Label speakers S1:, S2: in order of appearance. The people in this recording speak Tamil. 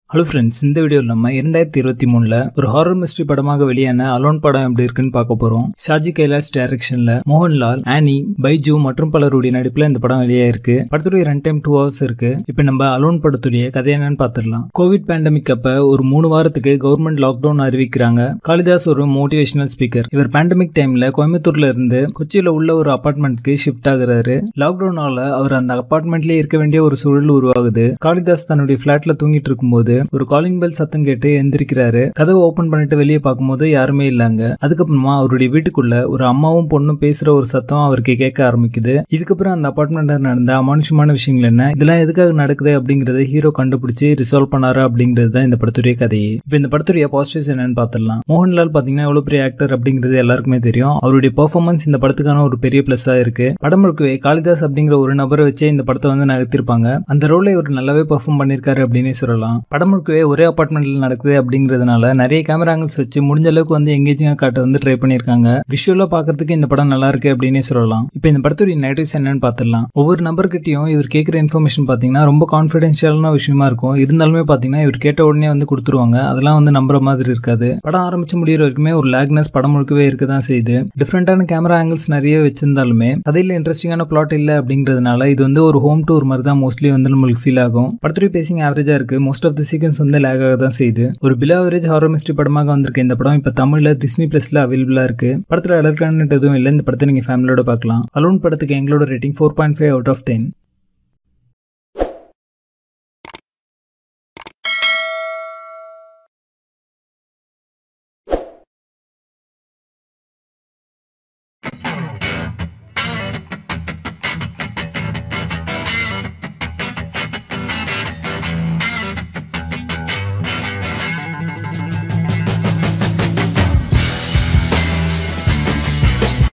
S1: ஹலோ ஃப்ரெண்ட்ஸ் இந்த வீடியோவில் நம்ம இரண்டாயிரத்தி இருபத்தி மூணுல ஒரு ஹாரர் மிஸ்ட்ரி படமாக வெளியான அலோன் படம் எப்படி இருக்குன்னு பார்க்க போறோம் ஷாஜி கைலாஷ் டைரக்ஷன்ல மோகன்லால் ஆனி பைஜு மற்றும் பலருடைய நடிப்புல இந்த படம் வெளியே இருக்கு படத்துடைய ரன் டைம் டூ ஹவர்ஸ் இருக்கு இப்போ நம்ம அலோன் படத்துடைய கதை என்னன்னு பார்த்துடலாம் கோவிட் பேண்டமிக் அப்ப ஒரு மூணு வாரத்துக்கு கவர்மெண்ட் லாக்டவுன் அறிவிக்கிறாங்க காளிதாஸ் ஒரு மோட்டிவேஷனல் ஸ்பீக்கர் இவர் பேண்டமிக் டைம்ல கோயம்புத்தூர்ல இருந்து கொச்சியில உள்ள ஒரு அபார்ட்மெண்ட்க்கு ஷிஃப்ட் ஆகுறாரு லாக்டவுனால அவர் அந்த அபார்ட்மெண்ட்லயே இருக்க வேண்டிய ஒரு சூழல் உருவாகுது காளிதாஸ் தன்னுடைய பிளாட்ல தூங்கிட்டு இருக்கும்போது ஒரு காலிங் பெல் சத்தம் கேட்டு எந்திரிக்கிறாரு கதவை ஓபன் பண்ணிட்டு வெளியே பார்க்கும்போது யாருமே இல்லைங்க அதுக்கப்புறமா அவருடைய வீட்டுக்குள்ள ஒரு அம்மாவும் பொண்ணும் பேசுற ஒரு சத்தம் அவருக்கு கேட்க ஆரம்பிக்குது இதுக்கப்புறம் அந்த அபார்ட்மெண்ட்ல நடந்த அமானுஷமான விஷயங்கள் என்ன இதெல்லாம் எதுக்காக நடக்குது அப்படிங்கறத ஹீரோ கண்டுபிடிச்சு ரிசால்வ் பண்ணாரா அப்படிங்கிறது தான் இந்த படத்துடைய கதையே இப்போ இந்த படத்துடைய பாசிட்டிவ்ஸ் என்னன்னு பார்த்துடலாம் மோகன்லால் பாத்தீங்கன்னா எவ்வளவு பெரிய ஆக்டர் அப்படிங்கிறது எல்லாருக்குமே தெரியும் அவருடைய பெர்ஃபார்மன்ஸ் இந்த படத்துக்கான ஒரு பெரிய பிளஸ்ஸா இருக்கு படம் முழுக்கவே காளிதாஸ் அப்படிங்கிற ஒரு நபரை வச்சே இந்த படத்தை வந்து நகர்த்திருப்பாங்க அந்த ரோலை இவர் நல்லாவே பெர்ஃபார்ம் பண்ணிருக்காரு அப்படின்னே சொல்லலாம் படம் முழுக்கவே ஒரே அபார்ட்மெண்ட்ல நடக்குது அப்படிங்கிறதுனால நிறைய கேமரா ஆங்கிள்ஸ் வச்சு முடிஞ்ச அளவுக்கு வந்து எங்கேஜிங்கா காட்ட வந்து ட்ரை பண்ணிருக்காங்க விஷுவலா பாக்குறதுக்கு இந்த படம் நல்லா இருக்கு அப்படின்னே சொல்லலாம் இப்போ இந்த படத்துடைய நெகட்டிவ்ஸ் என்னன்னு பார்த்துடலாம் ஒவ்வொரு நபர்கிட்டயும் இவர் கேட்கிற இன்ஃபர்மேஷன் பாத்தீங்கன்னா ரொம்ப கான்ஃபிடென்ஷியலான விஷயமா இருக்கும் இருந்தாலுமே பாத்தீங்கன்னா இவர் கேட்ட உடனே வந்து கொடுத்துருவாங்க அதெல்லாம் வந்து நம்புற மாதிரி இருக்காது படம் ஆரம்பிச்சு முடிகிற வரைக்குமே ஒரு லேக்னஸ் படம் முழுக்கவே இருக்க தான் செய்யுது டிஃப்ரெண்டான கேமரா ஆங்கிள்ஸ் நிறைய வச்சிருந்தாலுமே கதையில இன்ட்ரெஸ்டிங்கான பிளாட் இல்லை அப்படிங்கிறதுனால இது வந்து ஒரு ஹோம் டூர் மாதிரி தான் மோஸ்ட்லி வந்து நம்மளுக்கு ஃபீல் ஆகும் படத்துடைய பேசிங் ஆவரேஜா இருக்கு மோஸ்ட் ஆஃப் தி சீக்வன்ஸ் வந்து லேக் ஆக தான் செய்யுது ஒரு பிலோ அவரேஜ் ஹாரர் மிஸ்ட்ரி படமாக வந்திருக்க இந்த படம் இப்போ தமிழ்ல டிஸ்னி பிளஸ்ல அவைலபிளா இருக்கு படத்துல அடல் கண்டென்ட் எதுவும் இல்லை இந்த படத்தை நீங்க ஃபேமிலியோட பார்க்கலாம் அலோன் படத்துக்கு எங்களோட rating four point five out of ten